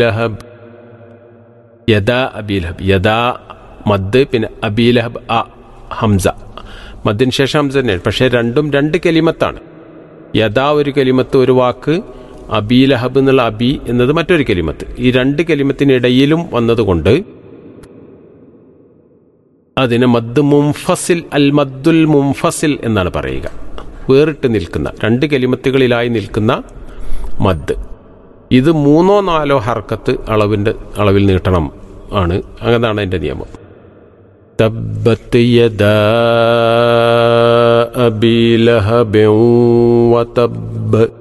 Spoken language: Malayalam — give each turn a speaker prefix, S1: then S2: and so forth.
S1: ലഹബ് യദാ അബി ലഹബ് യദാ മദ് പിന്നെ അബി ലഹബ് അ ഹംസ മദ്ദിന് ശേഷം ഹംസ തന്നെയാണ് പക്ഷേ രണ്ടും രണ്ട് കലിമത്താണ് യഥാ ഒരു കലിമത്ത് ഒരു വാക്ക് അബി ലഹബ് എന്നുള്ള അബി എന്നത് മറ്റൊരു കലിമത്ത് ഈ രണ്ട് കലിമത്തിനിടയിലും വന്നതുകൊണ്ട് അതിന് മദ് മുംഫസിൽ അൽ മദ്ദുൽ മുംഫസിൽ എന്നാണ് പറയുക വേറിട്ട് നിൽക്കുന്ന രണ്ട് കലിമത്തുകളിലായി നിൽക്കുന്ന മദ് ഇത് മൂന്നോ നാലോ ഹർക്കത്ത് അളവിൻ്റെ അളവിൽ നീട്ടണം ആണ് അങ്ങനെയാണ് എൻ്റെ നിയമം تبت يدا أبي لهب وتب